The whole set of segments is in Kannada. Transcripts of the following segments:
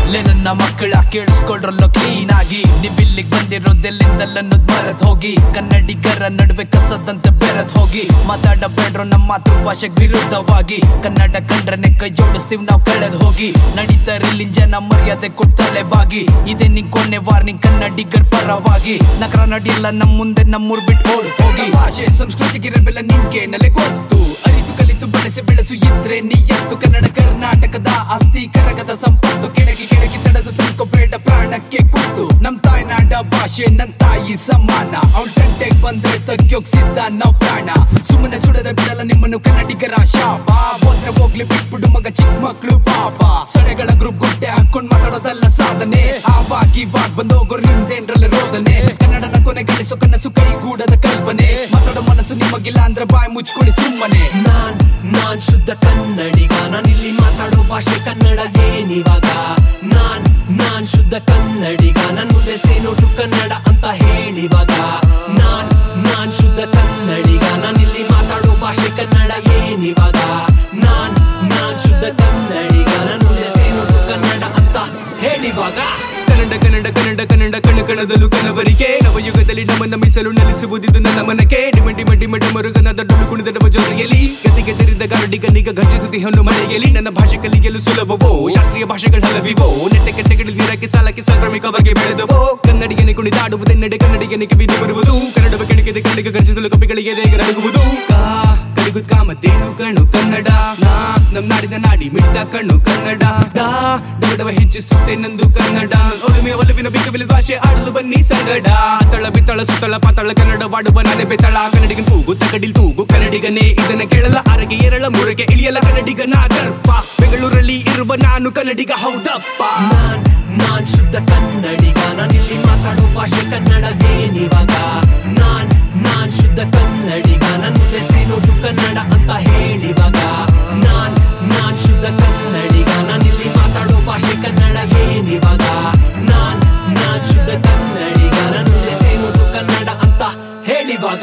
ಲೇ ನನ್ನ ಮಕ್ಕಳ ಕೇಳಿಸ್ಕೊಳ್ರಲ್ಲ ಕ್ಲೀನ್ ಆಗಿ ನೀವಿಲ್ಲಿಗ್ ಬಂದಿರೋದೆಲ್ಲಿಂದಲ್ಲನ್ನೋದ್ ಮರೆತ್ ಹೋಗಿ ಕನ್ನಡಿಗರ ನಡುವೆ ಕಸದಂತೆ ಬೆರೆತ್ ಹೋಗಿ ಮಾತಾಡಬೇಡ್ರೋ ನಮ್ಮ ಮಾತೃಭಾಷೆಗೆ ವಿರುದ್ಧವಾಗಿ ಕನ್ನಡ ಕಂಡ್ರನೆ ಕೈ ಜೋಡಿಸ್ತೀವಿ ನಾವ್ ಕಳೆದ್ ಹೋಗಿ ನಡೀತಾರಿಲ್ಲಿನ್ ಜನ ಮರ್ಯಾದೆ ಕೊಡ್ತಲೆ ಬಾಗಿ ಇದೇ ನಿನ್ ಕೊನೆ ವಾರ್ನಿಂಗ್ ಕನ್ನಡಿಗರ್ ಪರವಾಗಿ ನಗರ ನಡಿಯಲ್ಲ ನಮ್ ಮುಂದೆ ನಮ್ಮೂರ್ ಬಿಟ್ಟು ಓಡ್ ಹೋಗಿ ಭಾಷೆ ಸಂಸ್ಕೃತಿಗಿರಬೆಲ್ಲ ನಿಮ್ಗೆ ನೆಲೆ ಗೊತ್ತು ಅರಿತು ಕಲಿತು ಬೆಳೆಸಿ ಬೆಳೆಸು ಇದ್ರೆ ನೀಯತ್ತು ಕನ್ನಡ ಕರ್ನಾಟಕದ ಆಸ್ತಿ ಕರಗದ ಸಂಪತ್ತು ಕೆಳಗೆ ಕೆಳಗೆ ತಡೆದು ತಿಳ್ಕೊಬೇಡ ಪ್ರಾಣಕ್ಕೆ ಕೂತು ನಮ್ ತಾಯ್ನಾಡ ಭಾಷೆ ನನ್ ತಾಯಿ ಸಮಾನ ಅವಳ ಗಂಟೆಗೆ ಬಂದ್ರೆ ತಗ್ಯೋಗ್ ಸಿದ್ಧ ನಾವ್ ಪ್ರಾಣ ಸುಮ್ಮನೆ ಸುಡದ ಬಿಡಲ್ಲ ನಿಮ್ಮನ್ನು ಕನ್ನಡಿಗರ ಶಾಪ ಹೋದ್ರೆ ಹೋಗ್ಲಿ ಬಿಟ್ಬಿಡು ಮಗ ಚಿಕ್ಕ ಮಕ್ಳು ಪಾಪ ಸಡೆಗಳ ಗ್ರೂಪ್ ಗುಡ್ಡೆ ಹಾಕೊಂಡ್ ಮಾತಾಡೋದಲ್ಲ ಸಾಧನೆ ಆವಾಗ ಇವಾಗ ಬಂದೋಗೋರು ನಿಮ್ದೇನ್ರಲ್ಲ ರೋದನೆ ಕನ್ನಡನ ಕೊನೆಗಳಿಸೋ ಕನಸು ಕೈಗೂಡದ ಕಲ್ಪನೆ ಮಾತಾಡೋ ಮನಸ್ಸು ನಿಮಗಿಲ್ಲ ಅಂದ್ರೆ ಬಾಯಿ ಮುಚ್ಕೊಳ್ಳಿ ಸುಮ್ಮನೆ ನಾನ್ ನಾನ್ ಶುದ್ಧ ಕನ್ನಡಿಗ ನಾನಿಲ್ಲಿ ಮಾತಾಡೋ ಭಾಷೆ ಕನ್ನಡ ಏನಿವಾಗ ನಾನ್ ನಾನ್ ಶುದ್ಧ ಕನ್ನಡಿಗ ನನ್ ಮುಂದೆ ಸೇನೋಟು ಕನ್ನಡ ಅಂತ ಹೇಳಿವಾಗ ನಾನ್ ನಾನ್ ಶುದ್ಧ ಕನ್ನಡಿಗ ನಾನಿಲ್ಲಿ ಮಾತಾಡೋ ಭಾಷೆ ಕನ್ನಡ ಏನಿವಾಗ ನಾನ್ ನಾನ್ ಶುದ್ಧ ಕನ್ನಡಿಗ ನನ್ ಮುಂದೆ ಸೇನೋಟು ಕನ್ನಡ ಅಂತ ಹೇಳಿವಾಗ ಕನ್ನಡ ಕನ್ನಡ ಕನ್ನಡ ಕನ್ನಡ ಕಣ ಕಣದಲ್ಲೂ ಕನವರಿಗೆ ನವಯುಗದಲ್ಲಿ ನಮ್ಮನ್ನ ಮೀಸಲು ನೆಲೆಸುವುದಿದು ನನ್ನ ಮನಕ್ಕೆ ಡಿಮ ಡಿಮ ಡಿಮ ಡಿಮರುಗನದ ಡೊಳ್ಳು ಕುಣಿದ ನಮ್ಮ ಜೊತೆಯಲ್ಲಿ ಗತಿಗೆ ತೆರೆದ ಗರಡಿಗನಿಗ ಘರ್ಷಿಸುತ್ತಿ ಹಣ್ಣು ಮಳೆಯಲ್ಲಿ ನನ್ನ ಭಾಷೆ ಕಲಿಯಲು ಸುಲಭವೋ ಶಾಸ್ತ್ರೀಯ ಭಾಷೆಗಳ ಹಲವಿವೋ ನೆಟ್ಟೆ ಕೆಟ್ಟೆಗಳಲ್ಲಿ ನೀರಕ್ಕೆ ಸಾಲಕ್ಕೆ ಸಾಂಕ್ರಾಮಿಕವಾಗಿ ಬೆಳೆದವೋ ಕನ್ನಡಿಗನೆ ಕುಣಿದಾಡುವುದೆನ್ನೆಡೆ ಕನ್ನಡಿಗನೆ ಕಿವಿದು ಬರುವುದು ಕನ್ನಡವ ಕೆಣಕಿದೆ ಕಣ್ಣಿಗೆ ಗರ್ಜಿಸಲು ಕಪಿಗಳಿಗೆ ದೇಗ ನಡುಗುವುದು ಕಾ ಕಲಿಗು ಕಾಮತೇನು ಕಣ್ಣು ಕನ್ನಡ ನಾ ನಮ್ ನಾಡಿನ ನಾಡಿ ಮಿಡಿದ ಕಣ್ಣು ಕನ್ನಡ ದಾ ಡಬಡವ ಹೆಚ್ಚಿಸುತ್ತೆ ನಂದು ಕನ್ನಡ ಒಲುಮೆ ಒಲುವಿನ ಬಿಕ್ಕವಿಲ ಭಾಷೆ ಆಡಲು ಬನ್ನಿ ಸಂಗಡ ತಳ ಬಿತ್ತಳ ಸುತ್ತಳ ಪಾತಳ ಕನ್ನಡ ವಾಡುವ ನಾಲೆ ಬೆತ್ತಳ ಕನ್ನಡಿಗನ್ ಕೂಗು ತಗಡಿಲ್ ತೂಗು ಕನ್ನಡಿಗನೇ ಇದನ್ನ ಕೇಳಲ್ಲ ಆರಗೆ ಎರಳ ಮೂರಗೆ ಇಳಿಯಲ್ಲ ಕನ್ನಡಿಗನ ಗರ್ಪ ಬೆಂಗಳೂರಲ್ಲಿ ಇರುವ ನಾನು ಕನ್ನಡಿಗ ಹೌದಪ್ಪ ನಾನ್ ನಾನ್ ಶುದ್ಧ ಕನ್ನಡಿಗ ನಾನಿಲ್ಲಿ ಮಾತಾಡೋ ಭಾಷೆ ಕನ್ನಡ ಏನಿವಾಗ ನಾನ್ ನಾನ್ ಶುದ್ಧ ಕನ್ನಡಿಗ ನನ್ ಮುಂದೆ ಸೇನೋಟು ಕನ್ನಡ ಅಂತ ಹೇಳಿವಾಗ ನಾನ್ ನಾನ್ ಶುದ್ಧ ಕನ್ನಡಿಗ ನಾನಿಲ್ಲಿ ಮಾತಾಡೋ ಭಾಷೆ ಕನ್ನಡ ಏನಿವಾಗ ನಾನ್ ನಾನ್ ಶುದ್ಧ ಕನ್ನಡಿಗ ನನ್ ಮುಂದೆ ಸೇನೋಟು ಕನ್ನಡ ಅಂತ ಹೇಳಿವಾಗ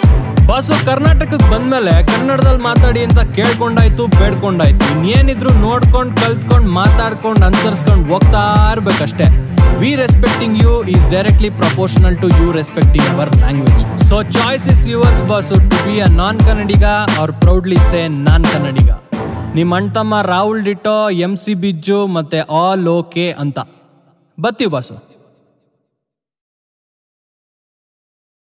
ಬಾಸು ಕರ್ನಾಟಕಕ್ಕೆ ಬಂದ್ಮೇಲೆ ಕನ್ನಡದಲ್ಲಿ ಮಾತಾಡಿ ಅಂತ ಕೇಳ್ಕೊಂಡಾಯ್ತು ಬೇಡ್ಕೊಂಡಾಯ್ತು ಇನ್ನೇನಿದ್ರು ನೋಡ್ಕೊಂಡ್ ಕಲ್ತ್ಕೊಂಡ್ ಮಾತಾಡ್ಕೊಂಡ್ ಅನ್ಸರ್ಸ್ಕೊಂಡ್ ಹೋಗ್ತಾ ಇರ್ಬೇಕಷ್ಟೇ we respecting you is directly proportional to you respecting our language so choice is yours boss to be a non Kannadiga are proudly say non Kannadiga ನಿಮ್ಮ ಅಣ್ತಮ್ಮ Rahul ditto M C Bijju ಮತ್ತೆ ಆಲ್ ಓಕೆ ಅಂತ ಬತ್ತೀವಿ ಬಾಸು